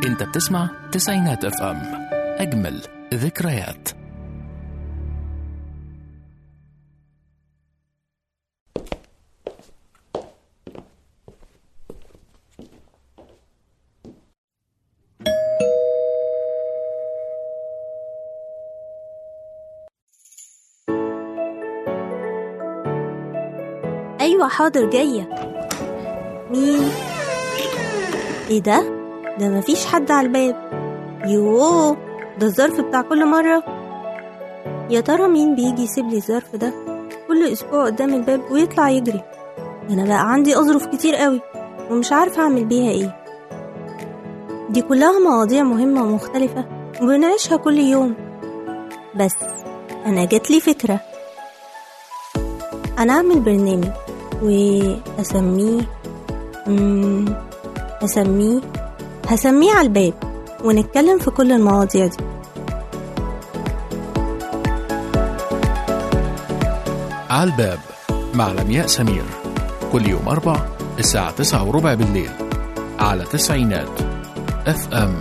انت بتسمع تسعينات اف ام اجمل ذكريات أيوة حاضر جاية مين؟ ايه ده؟ ده مفيش حد على الباب يوه ده الظرف بتاع كل مرة يا ترى مين بيجي يسيب لي الظرف ده كل أسبوع قدام الباب ويطلع يجري ده أنا بقى عندي أظرف كتير قوي ومش عارفة أعمل بيها إيه دي كلها مواضيع مهمة ومختلفة وبنعيشها كل يوم بس أنا جاتلي فكرة أنا أعمل برنامج وأسميه مم، أسميه هسميه على الباب ونتكلم في كل المواضيع دي على الباب مع لمياء سمير كل يوم أربع الساعة تسعة وربع بالليل على تسعينات اف ام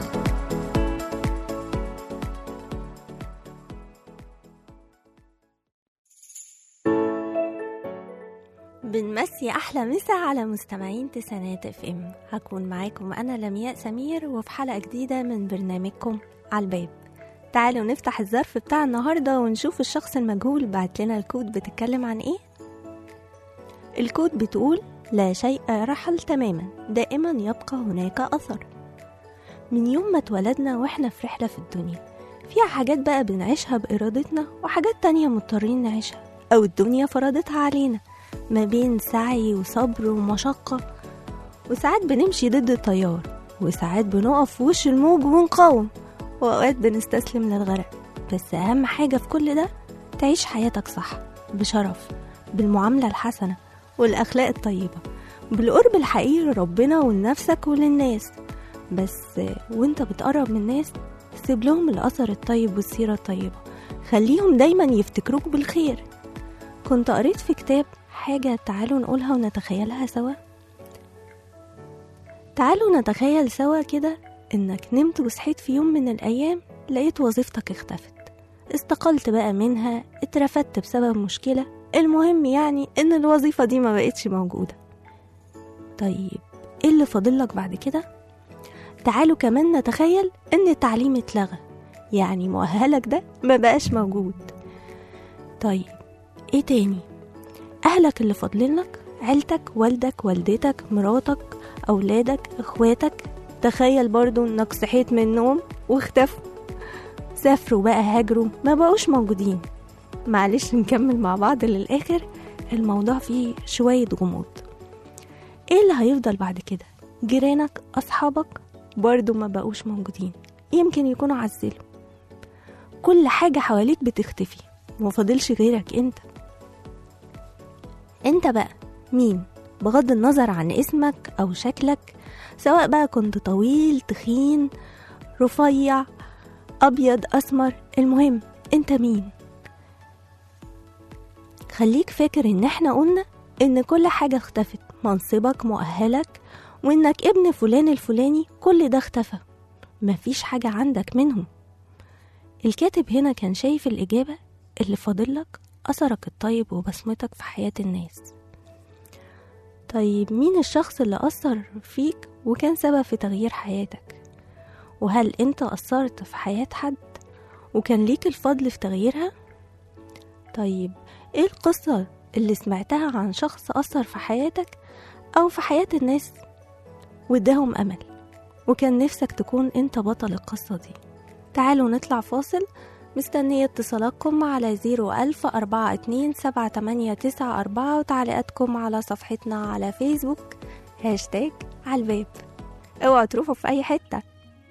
بنمسي أحلى مسا على مستمعين تسعينات اف ام هكون معاكم أنا لمياء سمير وفي حلقة جديدة من برنامجكم على الباب تعالوا نفتح الظرف بتاع النهاردة ونشوف الشخص المجهول بعت لنا الكود بتتكلم عن ايه الكود بتقول لا شيء رحل تماما دائما يبقى هناك أثر من يوم ما اتولدنا واحنا في رحلة في الدنيا فيها حاجات بقى بنعيشها بإرادتنا وحاجات تانية مضطرين نعيشها أو الدنيا فرضتها علينا ما بين سعي وصبر ومشقة وساعات بنمشي ضد التيار وساعات بنقف في وش الموج ونقاوم وأوقات بنستسلم للغرق بس أهم حاجة في كل ده تعيش حياتك صح بشرف بالمعاملة الحسنة والأخلاق الطيبة بالقرب الحقيقي لربنا ولنفسك وللناس بس وانت بتقرب من الناس سيب لهم الأثر الطيب والسيرة الطيبة خليهم دايما يفتكروك بالخير كنت قريت في كتاب حاجة تعالوا نقولها ونتخيلها سوا تعالوا نتخيل سوا كده انك نمت وصحيت في يوم من الايام لقيت وظيفتك اختفت استقلت بقى منها اترفدت بسبب مشكلة المهم يعني ان الوظيفة دي ما بقتش موجودة طيب ايه اللي فاضلك بعد كده تعالوا كمان نتخيل ان التعليم اتلغى يعني مؤهلك ده ما بقاش موجود طيب ايه تاني أهلك اللي فاضلينك عيلتك والدك والدتك مراتك أولادك إخواتك تخيل برضو إنك صحيت من النوم واختفوا سافروا بقى هاجروا ما بقوش موجودين معلش نكمل مع بعض للآخر الموضوع فيه شوية غموض ايه اللي هيفضل بعد كده جيرانك أصحابك برضو ما بقوش موجودين يمكن يكونوا عزلوا كل حاجة حواليك بتختفي ومفاضلش غيرك انت انت بقى مين بغض النظر عن اسمك او شكلك سواء بقى كنت طويل تخين رفيع ابيض اسمر المهم انت مين خليك فاكر ان احنا قلنا ان كل حاجة اختفت منصبك مؤهلك وانك ابن فلان الفلاني كل ده اختفى مفيش حاجة عندك منهم الكاتب هنا كان شايف الإجابة اللي فاضلك أثرك الطيب وبصمتك في حياة الناس طيب مين الشخص اللي أثر فيك وكان سبب في تغيير حياتك وهل أنت أثرت في حياة حد وكان ليك الفضل في تغييرها طيب إيه القصة اللي سمعتها عن شخص أثر في حياتك أو في حياة الناس واداهم أمل وكان نفسك تكون أنت بطل القصة دي تعالوا نطلع فاصل مستنية اتصالاتكم على زيرو ألف أربعة اتنين سبعة تمانية تسعة أربعة وتعليقاتكم على صفحتنا على فيسبوك هاشتاج على الباب اوعوا تروحوا في أي حتة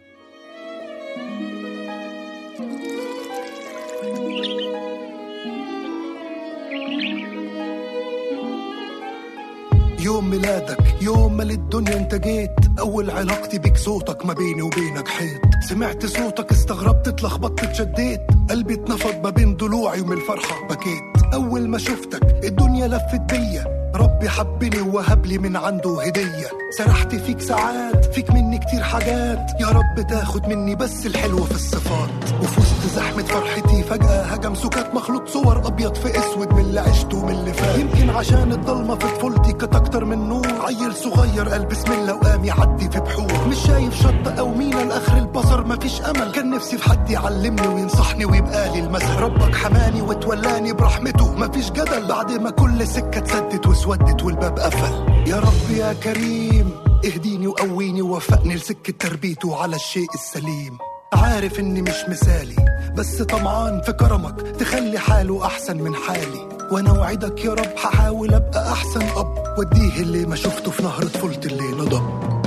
يوم ميلادك يوم ما للدنيا انت جيت اول علاقتي بيك صوتك ما بيني وبينك حيط سمعت صوتك استغربت اتلخبطت اتشديت قلبي اتنفض ما بين ضلوعي ومن الفرحة بكيت اول ما شفتك الدنيا لفت بيا ربي حبني ووهب لي من عنده هدية سرحت فيك ساعات فيك مني كتير حاجات يا رب تاخد مني بس الحلوة في الصفات وفي وسط زحمة فرحتي فجأة هجم سكات مخلوط صور أبيض في أسود من اللي عشته ومن اللي فات يمكن عشان الضلمة في طفولتي كانت أكتر من نور عيل صغير قال بسم الله وقام يعدي في بحور مش شايف شط أو مينا لآخر البصر مفيش أمل كان نفسي في حد يعلمني وينصحني ويبقى لي المثل ربك حماني وتولاني برحمته مفيش جدل بعد ما كل سكة اتسدت واسودت والباب قفل يا رب يا كريم اهديني وقويني ووفقني لسكة تربيته على الشيء السليم عارف اني مش مثالي بس طمعان في كرمك تخلي حاله احسن من حالي وانا وعدك يا رب هحاول ابقى احسن اب واديه اللي ما شفته في نهر طفولتي اللي نضب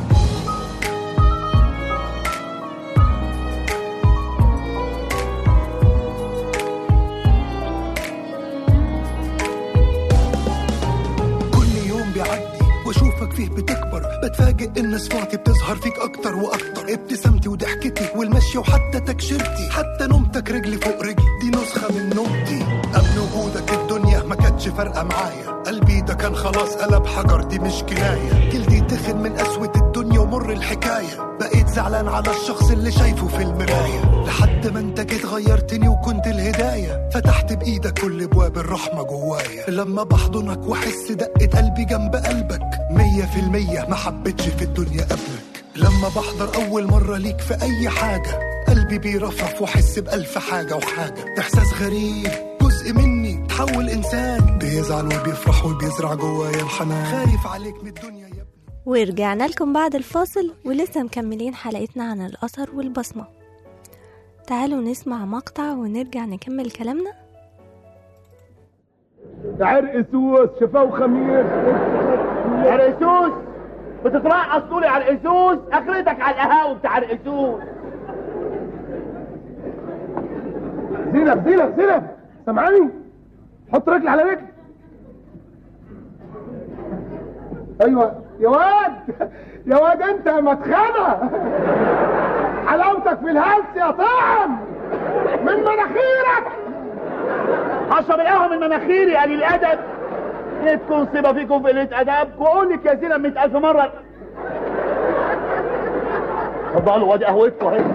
كل يوم بيعدي واشوفك فيه بتكبر بتفاجئ ان صفاتي بتظهر فيك اكتر واكتر ابتسامتي وضحكتي والمشي وحتى تكشيرتي حتى نومتك رجلي فوق رجلي دي نسخه من نومتي قبل وجودك الدنيا ما كانتش فارقه معايا قلبي ده كان خلاص قلب حجر دي مش كنايه جلدي تخن من قسوه الدنيا ومر الحكايه بقيت زعلان على الشخص اللي شايفه في المرايه لحد ما انت جيت غيرتني وكنت الهدايه فتحت بايدك كل ابواب الرحمه جوايا لما بحضنك واحس دقه قلبي جنب قلبك مية في المية ما حبيتش في الدنيا قبلك لما بحضر اول مره ليك في اي حاجه قلبي بيرفرف واحس بالف حاجه وحاجه احساس غريب جزء مني تحول انسان بيزعل وبيفرح وبيزرع جوايا الحنان خايف عليك من الدنيا يا ابني ورجعنا لكم بعد الفاصل ولسه مكملين حلقتنا عن الأثر والبصمة تعالوا نسمع مقطع ونرجع نكمل كلامنا عرق سوس شفاه خمير عرقسوس بتترقص طولي على القسوس اخرتك على القهاوي بتاع القسوس زينب زينب زينب سامعاني حط رجل على رجل ايوه يا واد يا واد انت يا مدخنه حلاوتك في الهلس يا طعم من مناخيرك اشرب القهوه من مناخيري قليل الادب ايه تكون صيبه فيكم في قله ادب واقول لك يا زينب 100000 مره اتفضلوا وادي قهوتكم اهي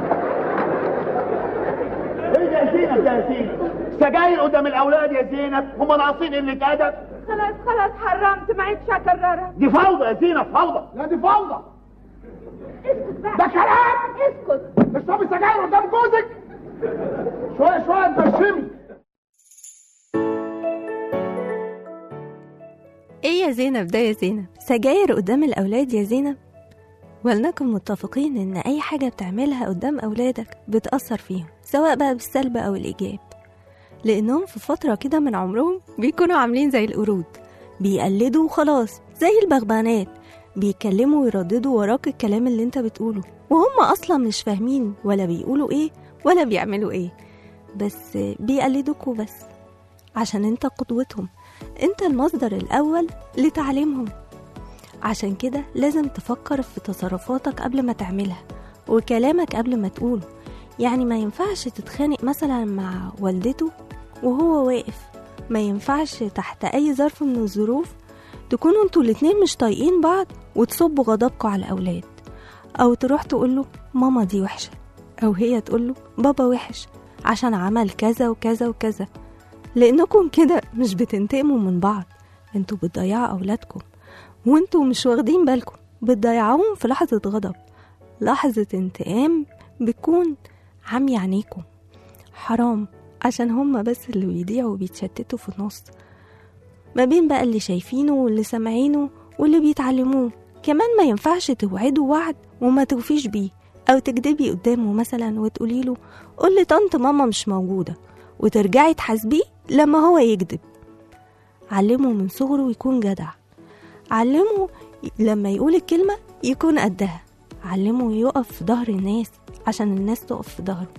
ايه ده يا زينب ده يا زينب سجاير قدام الاولاد يا زينب هم ناقصين قله ادب خلاص خلاص حرمت ما عدتش هكررها دي فوضى يا زينب فوضى لا دي فوضى اسكت بقى ده كلام اسكت تشربي سجاير قدام جوزك شويه شويه تبشمي ايه يا زينب ده يا زينب سجاير قدام الأولاد يا زينب ولنكن متفقين ان اي حاجة بتعملها قدام أولادك بتأثر فيهم سواء بقى بالسلب أو الإيجاب لأنهم في فترة كده من عمرهم بيكونوا عاملين زي القرود بيقلدوا وخلاص زي البغبانات بيتكلموا ويرددوا وراك الكلام اللي انت بتقوله وهم أصلا مش فاهمين ولا بيقولوا ايه ولا بيعملوا ايه بس بيقلدوك وبس عشان انت قدوتهم انت المصدر الأول لتعليمهم عشان كده لازم تفكر في تصرفاتك قبل ما تعملها وكلامك قبل ما تقوله يعني ما ينفعش تتخانق مثلا مع والدته وهو واقف ما ينفعش تحت أي ظرف من الظروف تكونوا انتوا الاتنين مش طايقين بعض وتصبوا غضبكوا على الأولاد أو تروح تقوله ماما دي وحشة أو هي تقوله بابا وحش عشان عمل كذا وكذا وكذا لأنكم كده مش بتنتقموا من بعض انتوا بتضيعوا أولادكم وانتوا مش واخدين بالكم بتضيعوهم في لحظة غضب لحظة انتقام بتكون عمي عينيكم حرام عشان هما بس اللي بيضيعوا وبيتشتتوا في النص ما بين بقى اللي شايفينه واللي سامعينه واللي بيتعلموه كمان ما ينفعش توعدوا وعد وما توفيش بيه او تكدبي قدامه مثلا وتقولي له قول لي طنط ماما مش موجوده وترجعي تحاسبيه لما هو يكذب علمه من صغره يكون جدع علمه لما يقول الكلمة يكون قدها علمه يقف في ظهر الناس عشان الناس تقف في ظهره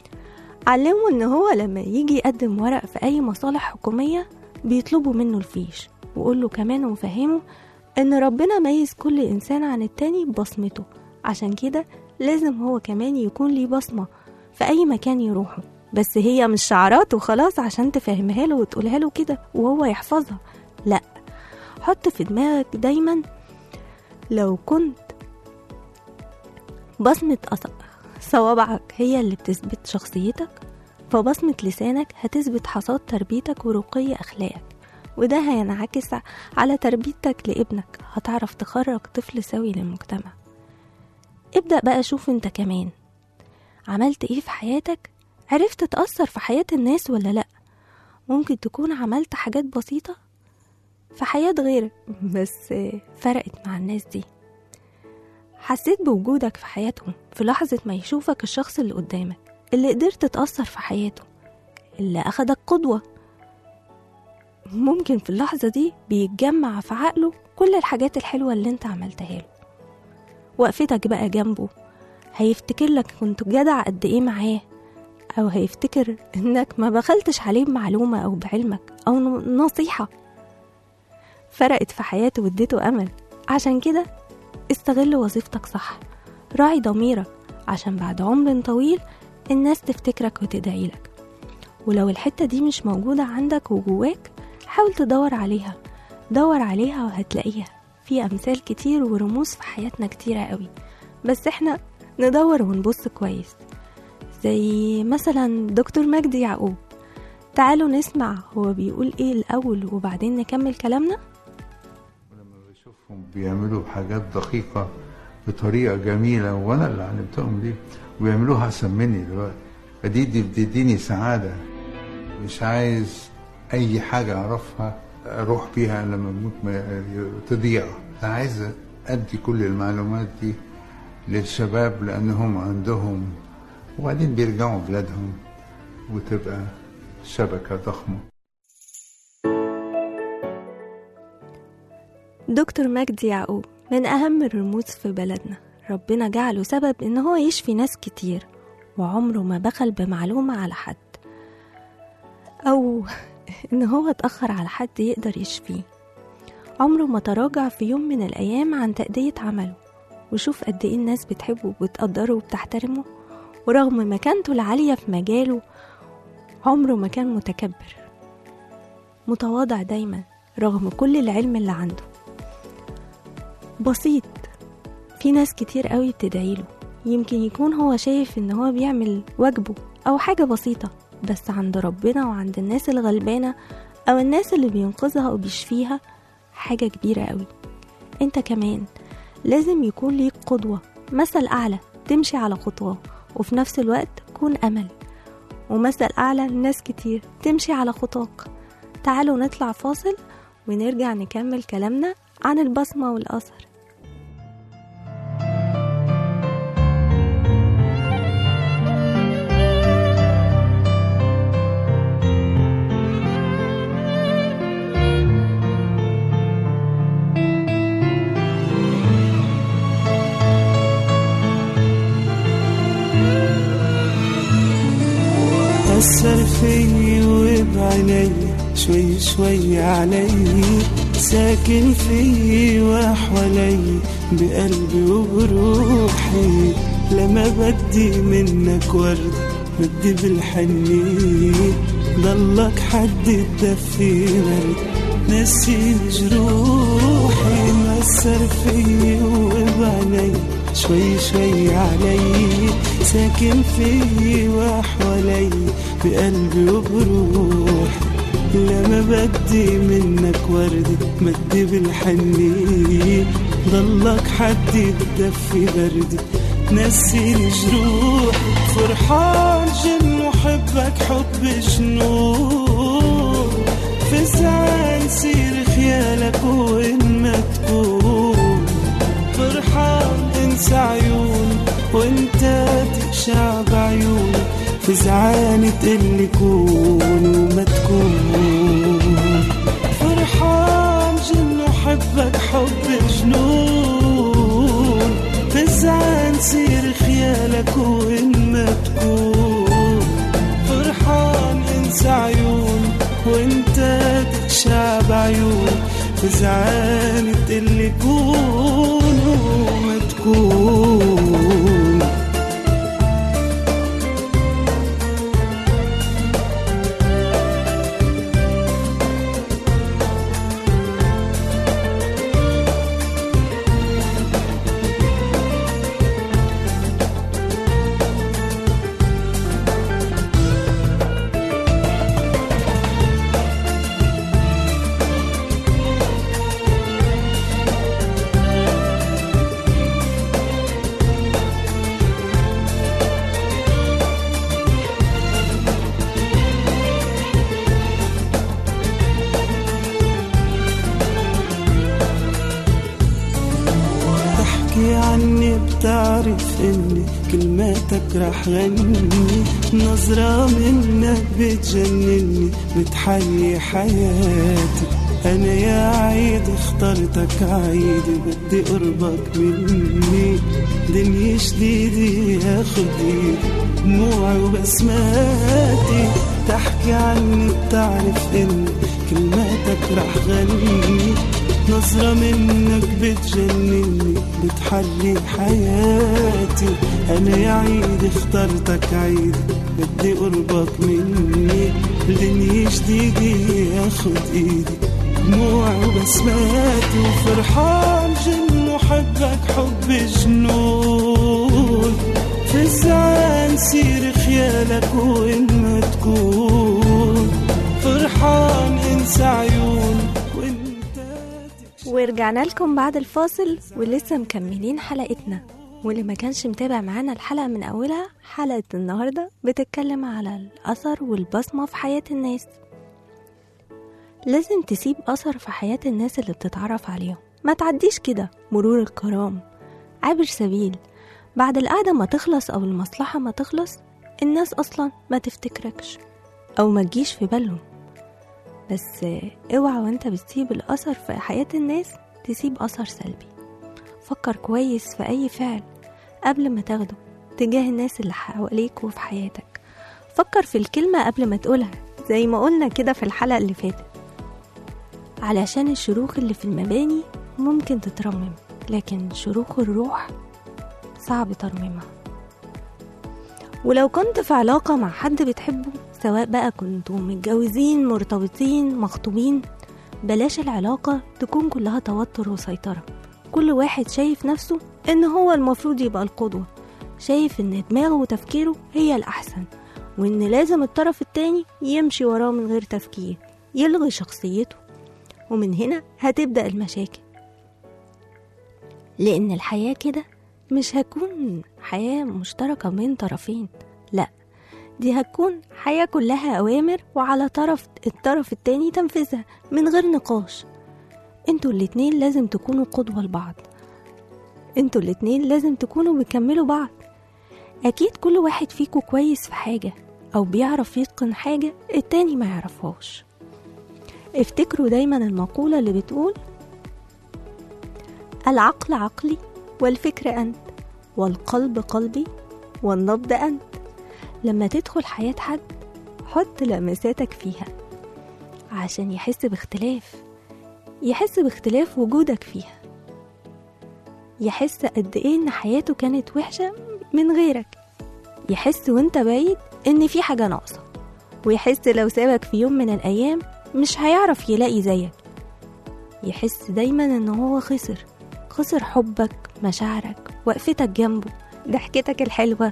علمه ان هو لما يجي يقدم ورق في اي مصالح حكومية بيطلبوا منه الفيش وقول له كمان وفهمه ان ربنا ميز كل انسان عن التاني ببصمته عشان كده لازم هو كمان يكون ليه بصمة في اي مكان يروحه بس هي مش شعارات وخلاص عشان تفهمها له وتقولها له كده وهو يحفظها لا حط في دماغك دايما لو كنت بصمة أص- صوابعك هي اللي بتثبت شخصيتك فبصمة لسانك هتثبت حصاد تربيتك ورقي أخلاقك وده هينعكس على تربيتك لابنك هتعرف تخرج طفل سوي للمجتمع ابدأ بقى شوف انت كمان عملت ايه في حياتك عرفت تأثر في حياة الناس ولا لأ ممكن تكون عملت حاجات بسيطة في حياة غيرك بس فرقت مع الناس دي حسيت بوجودك في حياتهم في لحظة ما يشوفك الشخص اللي قدامك اللي قدرت تأثر في حياته اللي أخدك قدوة ممكن في اللحظة دي بيتجمع في عقله كل الحاجات الحلوة اللي انت عملتها له وقفتك بقى جنبه هيفتكر لك كنت جدع قد ايه معاه او هيفتكر انك ما بخلتش عليه بمعلومة او بعلمك او ن- نصيحة فرقت في حياته واديته امل عشان كده استغل وظيفتك صح راعي ضميرك عشان بعد عمر طويل الناس تفتكرك وتدعي لك ولو الحتة دي مش موجودة عندك وجواك حاول تدور عليها دور عليها وهتلاقيها في أمثال كتير ورموز في حياتنا كتيرة قوي بس احنا ندور ونبص كويس زي مثلا دكتور مجدي يعقوب تعالوا نسمع هو بيقول ايه الأول وبعدين نكمل كلامنا لما بشوفهم بيعملوا حاجات دقيقة بطريقة جميلة وأنا اللي علمتهم دي وبيعملوها أحسن مني دلوقتي فدي دي بتديني سعادة مش عايز أي حاجة أعرفها أروح بيها لما أموت ما تضيع أنا عايز أدي كل المعلومات دي للشباب لأنهم عندهم وبعدين بيرجعوا بلادهم وتبقى شبكة ضخمة دكتور مجدي يعقوب من أهم الرموز في بلدنا ربنا جعله سبب إن هو يشفي ناس كتير وعمره ما بخل بمعلومة على حد أو إن هو اتأخر على حد يقدر يشفيه عمره ما تراجع في يوم من الأيام عن تأدية عمله وشوف قد إيه الناس بتحبه وبتقدره وبتحترمه ورغم مكانته العالية في مجاله عمره ما كان متكبر متواضع دايما رغم كل العلم اللي عنده بسيط في ناس كتير قوي بتدعيله يمكن يكون هو شايف ان هو بيعمل واجبه او حاجة بسيطة بس عند ربنا وعند الناس الغلبانة او الناس اللي بينقذها وبيشفيها حاجة كبيرة قوي انت كمان لازم يكون ليك قدوة مثل اعلى تمشي على خطواه وفي نفس الوقت كون امل ومثل اعلى لناس كتير تمشي على خطاك تعالوا نطلع فاصل ونرجع نكمل كلامنا عن البصمة والأثر أثر فيي وبعيني شوي شوي علي ساكن فيي وحوالي بقلبي وبروحي لما بدي منك ورد بدي بالحنين ضلك حد تدفي برد نسيني جروحي مأثر فيي وبعيني شوي شوي علي ساكن فيي وحوالي بقلبي وبروحي لما بدي منك ورد بدي بالحنين ضلك حد يدفي بردي نسيني جروح فرحان جن وحبك حب جنون فزعان سير خيالك وين ما تكون فرحان انسى عيون وانت تقشع بعيوني فزعان تقلي كون وما تكون فرحان جن وحبك حب جنون فزعان سير خيالك وين ما تكون فرحان انسى عيون وانت تتشع بعيون فزعان تقلي كون وما تكون تحكي عني بتعرف اني كلماتك رح غني نظرة منك بتجنني بتحلي حياتي انا يا عيد اخترتك عيد بدي قربك مني دنيا جديدة ياخد ايدي دموعي وبسماتي تحكي عني بتعرف اني كلماتك رح غني نظرة منك بتجنني بتحلي حياتي أنا يا عيد اخترتك عيد بدي قربك مني الدنيا جديدة ياخد ايدي دموع وبسماتي وفرحان جن وحبك حب جنون في الزعل سير خيالك وين ما تكون فرحان انسى عيون وانت ورجعنا لكم بعد الفاصل ولسه مكملين حلقتنا واللي ما كانش متابع معانا الحلقة من أولها حلقة النهاردة بتتكلم على الأثر والبصمة في حياة الناس لازم تسيب أثر في حياة الناس اللي بتتعرف عليهم ما تعديش كده مرور الكرام عابر سبيل بعد القعدة ما تخلص أو المصلحة ما تخلص الناس أصلا ما تفتكركش أو ما تجيش في بالهم بس اوعى وانت بتسيب الأثر في حياة الناس تسيب أثر سلبي فكر كويس في أي فعل قبل ما تاخده تجاه الناس اللي حواليك وفي حياتك فكر في الكلمة قبل ما تقولها زي ما قلنا كده في الحلقة اللي فاتت علشان الشروخ اللي في المباني ممكن تترمم لكن شروخ الروح صعب ترميمها ولو كنت في علاقة مع حد بتحبه سواء بقى كنتوا متجوزين مرتبطين مخطوبين بلاش العلاقة تكون كلها توتر وسيطرة كل واحد شايف نفسه ان هو المفروض يبقى القدوة شايف ان دماغه وتفكيره هي الأحسن وان لازم الطرف التاني يمشي وراه من غير تفكير يلغي شخصيته ومن هنا هتبدأ المشاكل لأن الحياة كده مش هتكون حياة مشتركة بين طرفين لا دي هتكون حياة كلها أوامر وعلى طرف الطرف التاني تنفذها من غير نقاش انتوا الاتنين لازم تكونوا قدوة لبعض انتوا الاتنين لازم تكونوا بيكملوا بعض أكيد كل واحد فيكوا كويس في حاجة أو بيعرف يتقن حاجة التاني ما يعرفهاش افتكروا دايما المقولة اللي بتقول العقل عقلي والفكر أنت والقلب قلبي والنبض أنت لما تدخل حياة حد حط لمساتك فيها عشان يحس باختلاف يحس باختلاف وجودك فيها يحس قد ايه ان حياته كانت وحشة من غيرك يحس وانت بعيد ان في حاجة ناقصة ويحس لو سابك في يوم من الايام مش هيعرف يلاقي زيك يحس دايما ان هو خسر خسر حبك مشاعرك وقفتك جنبه ضحكتك الحلوة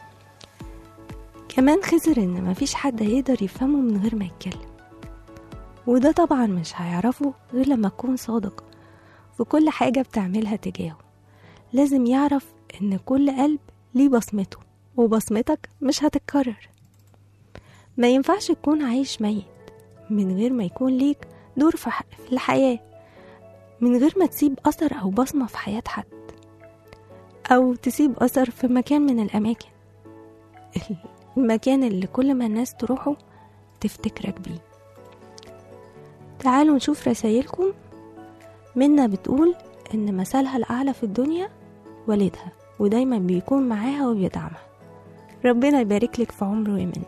كمان خسر ان مفيش حد هيقدر يفهمه من غير ما يتكلم وده طبعا مش هيعرفه غير لما تكون صادق في كل حاجة بتعملها تجاهه لازم يعرف ان كل قلب ليه بصمته وبصمتك مش هتتكرر ما ينفعش تكون عايش ميت من غير ما يكون ليك دور في ح- في الحياة من غير ما تسيب أثر أو بصمة في حياة حد أو تسيب أثر في مكان من الأماكن المكان اللي كل ما الناس تروحه تفتكرك بيه تعالوا نشوف رسايلكم منا بتقول إن مثلها الأعلى في الدنيا والدها ودايما بيكون معاها وبيدعمها ربنا يبارك لك في عمره ومنا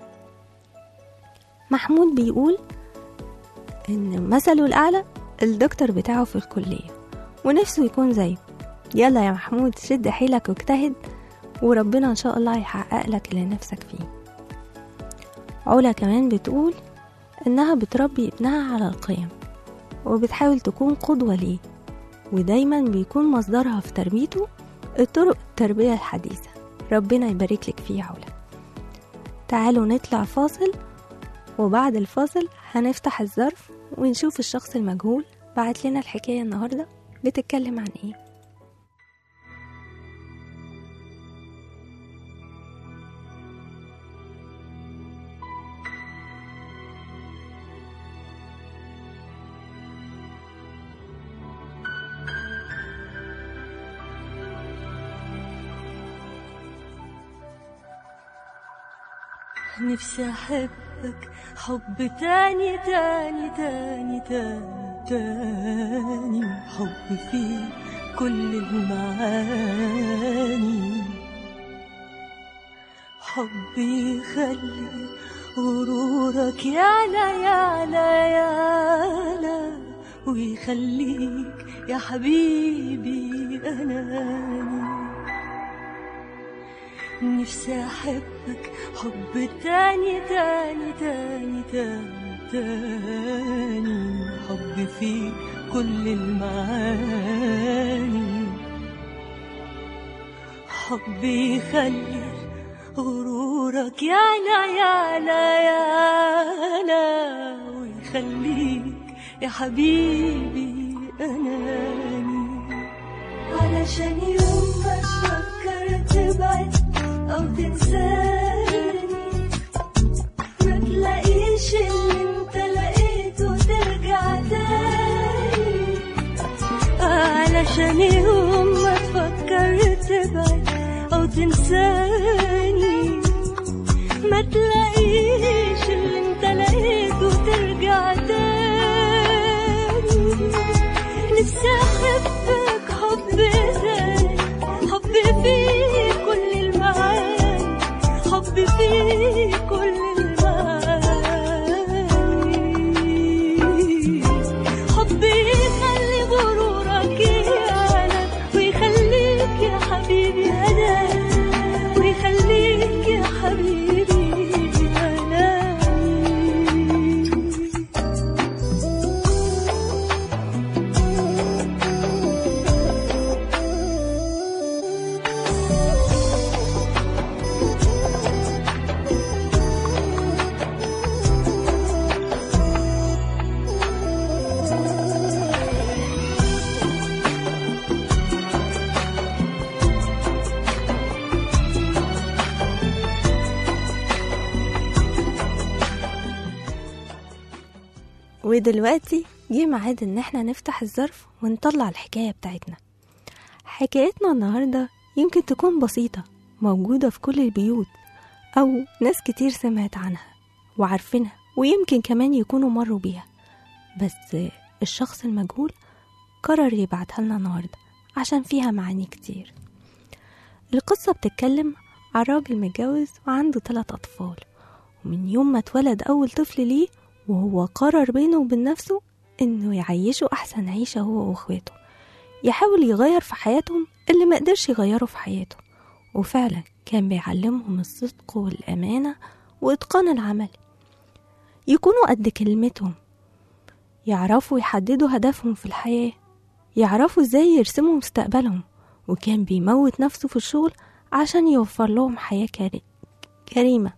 محمود بيقول إن مثله الأعلى الدكتور بتاعه في الكلية ونفسه يكون زيه يلا يا محمود شد حيلك واجتهد وربنا إن شاء الله يحقق لك اللي نفسك فيه علا كمان بتقول إنها بتربي ابنها على القيم وبتحاول تكون قدوة ليه ودايما بيكون مصدرها في تربيته الطرق التربية الحديثة ربنا يبارك لك فيه يا علا تعالوا نطلع فاصل وبعد الفاصل هنفتح الظرف ونشوف الشخص المجهول بعت لنا الحكاية النهاردة بتتكلم عن ايه نفسي أحبك حب تاني تاني تاني تاني تاني حب فيه كل المعاني حب يخلي غرورك يعلى يعلى يعلى ويخليك يا حبيبي أناني نفسي أحبك حب تاني تاني تاني تاني تاني حب فيه كل المعاني حب يخلي غرورك يعلى يعلى يعلى ويخليك يا حبيبي أناني علشان يوم ما تفكر تبعد أو تنساني ما تلاقيش اللي انت لقيته ترجع تاني علشان يوم ما تفكر تبعد أو تنساني ما تلاقيش اللي انت لقيته ترجع تاني نفسي أحبك حب تاني حب فيه كل المعاني حب فيه كل المعاني حب يخلي غرورك يعلى ويخليك يا حبيبي أنا ويخليك يا حبيبي أنا ودلوقتي جه ميعاد ان احنا نفتح الظرف ونطلع الحكاية بتاعتنا حكايتنا النهاردة يمكن تكون بسيطة موجودة في كل البيوت أو ناس كتير سمعت عنها وعارفينها ويمكن كمان يكونوا مروا بيها بس الشخص المجهول قرر يبعتها لنا النهاردة عشان فيها معاني كتير القصة بتتكلم عن راجل متجوز وعنده ثلاث أطفال ومن يوم ما اتولد أول طفل ليه وهو قرر بينه وبين نفسه إنه يعيشه أحسن عيشة هو وإخواته يحاول يغير في حياتهم اللي ما قدرش يغيره في حياته وفعلا كان بيعلمهم الصدق والأمانة وإتقان العمل يكونوا قد كلمتهم يعرفوا يحددوا هدفهم في الحياة يعرفوا ازاي يرسموا مستقبلهم وكان بيموت نفسه في الشغل عشان يوفر لهم حياة كري- كريمة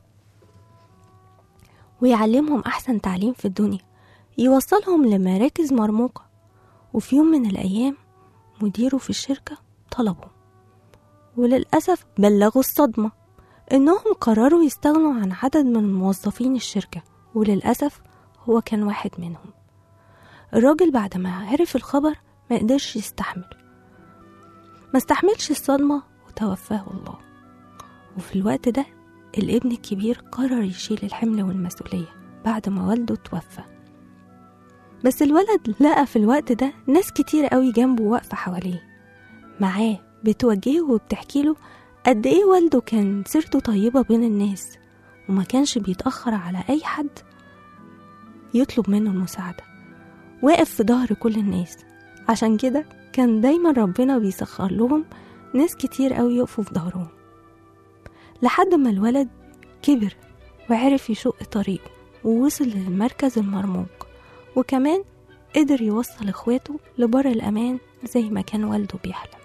ويعلمهم أحسن تعليم في الدنيا يوصلهم لمراكز مرموقة وفي يوم من الأيام مديره في الشركة طلبه وللأسف بلغوا الصدمة إنهم قرروا يستغنوا عن عدد من موظفين الشركة وللأسف هو كان واحد منهم الراجل بعد ما عرف الخبر ما قدرش يستحمل ما استحملش الصدمة وتوفاه الله وفي الوقت ده الابن الكبير قرر يشيل الحمل والمسؤولية بعد ما والده توفى بس الولد لقى في الوقت ده ناس كتير قوي جنبه واقفة حواليه معاه بتوجهه وبتحكي له قد ايه والده كان سيرته طيبة بين الناس وما كانش بيتأخر على أي حد يطلب منه المساعدة واقف في ظهر كل الناس عشان كده كان دايما ربنا بيسخر لهم ناس كتير قوي يقفوا في ظهرهم لحد ما الولد كبر وعرف يشق طريقه ووصل للمركز المرموق وكمان قدر يوصل اخواته لبر الأمان زي ما كان والده بيحلم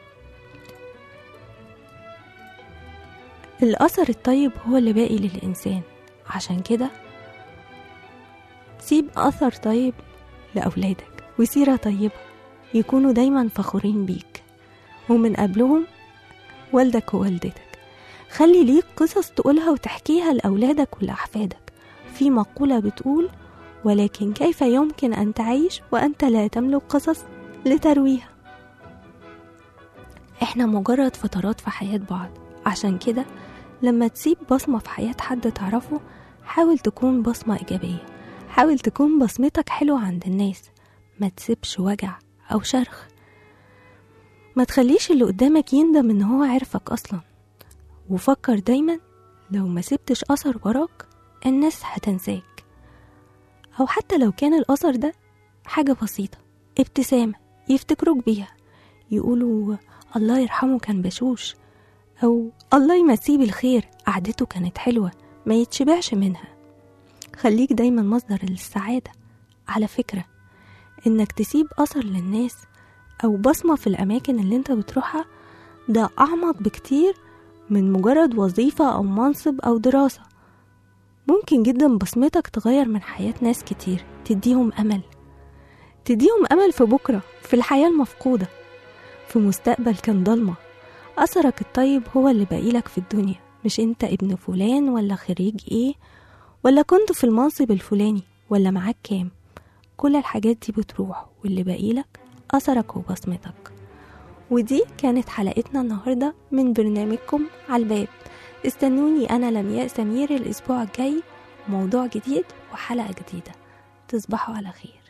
الأثر الطيب هو اللي باقي للإنسان عشان كده سيب أثر طيب لأولادك وسيرة طيبة يكونوا دايما فخورين بيك ومن قبلهم والدك ووالدتك خلي ليك قصص تقولها وتحكيها لأولادك ولأحفادك في مقولة بتقول ولكن كيف يمكن أن تعيش وأنت لا تملك قصص لترويها احنا مجرد فترات في حياة بعض عشان كده لما تسيب بصمة في حياة حد تعرفه حاول تكون بصمة إيجابية حاول تكون بصمتك حلوة عند الناس ما تسيبش وجع أو شرخ ما تخليش اللي قدامك يندم إن هو عرفك أصلا وفكر دايما لو ما سبتش أثر وراك الناس هتنساك أو حتى لو كان الأثر ده حاجة بسيطة ابتسامة يفتكروك بيها يقولوا الله يرحمه كان بشوش أو الله يمسيه بالخير قعدته كانت حلوة ما يتشبعش منها خليك دايما مصدر للسعادة على فكرة إنك تسيب أثر للناس أو بصمة في الأماكن اللي أنت بتروحها ده أعمق بكتير من مجرد وظيفة أو منصب أو دراسة ممكن جدا بصمتك تغير من حياة ناس كتير تديهم أمل تديهم أمل في بكرة في الحياة المفقودة في مستقبل كان ضلمة أثرك الطيب هو اللي باقيلك في الدنيا مش انت ابن فلان ولا خريج ايه ولا كنت في المنصب الفلاني ولا معاك كام كل الحاجات دي بتروح واللي باقيلك أثرك وبصمتك ودي كانت حلقتنا النهاردة من برنامجكم على الباب استنوني أنا لمياء سمير الأسبوع الجاي موضوع جديد وحلقة جديدة تصبحوا على خير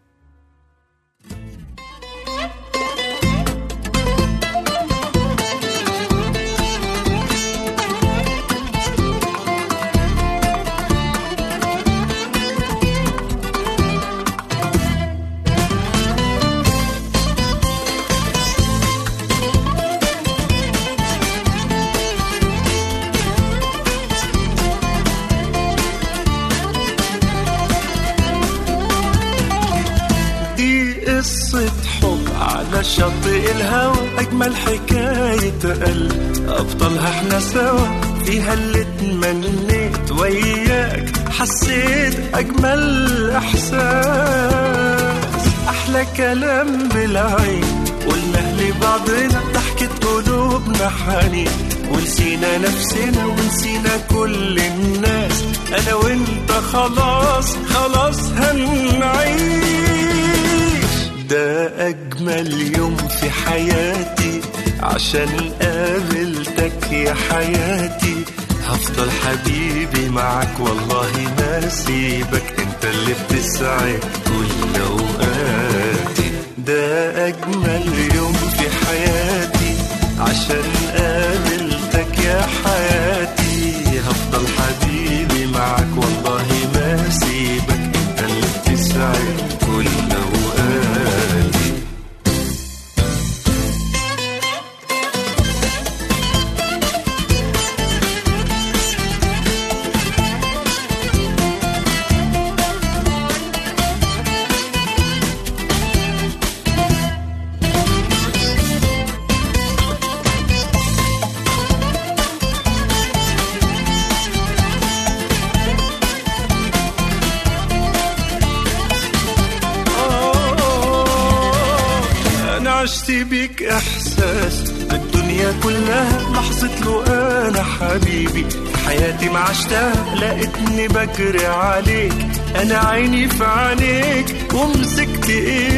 دي قصة حب على شاطئ الهوى أجمل حكاية قلب أبطالها احنا سوا فيها اللي اتمنيت وياك حسيت أجمل إحساس أحلى كلام بالعين قلنا لبعضنا ضحكة قلوبنا حنين ونسينا نفسنا ونسينا كل الناس أنا وأنت خلاص خلاص هنعيش ده أجمل يوم في حياتي عشان قابلتك يا حياتي هفضل حبيبي معاك والله ما سيبك انت اللي بتسعد كل اوقاتي ده اجمل يوم في حياتي عشان قابلتك يا حياتي هفضل حبيبي معاك والله ما سيبك انت اللي بتسعد كل اوقاتي انا عشت بيك احساس الدنيا كلها لحظة له انا حبيبي في حياتي ما عشتها لقيتني بجري عليك انا عيني في عينيك ومسكت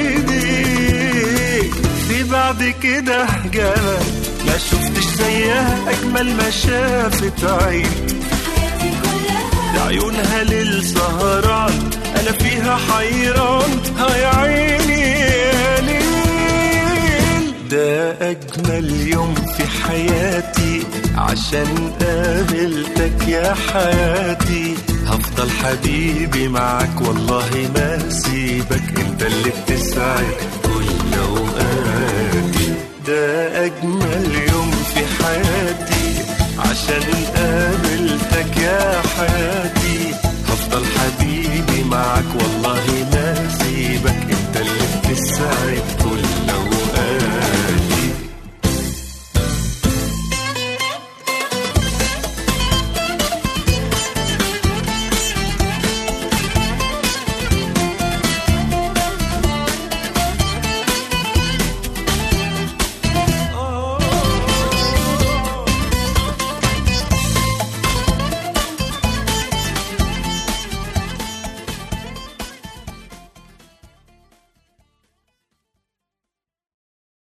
ايديك في بعد كده جمال ما شفتش زيها اجمل ما شافت عيني ده عيونها للسهران انا فيها حيران هاي عيني يا ليل ده اجمل يوم في حياتي عشان قابلتك يا حياتي هفضل حبيبي معاك والله ما سيبك انت اللي بتسعد كل اوقاتي ده اجمل يوم في حياتي عشان قابلتك يا حياتي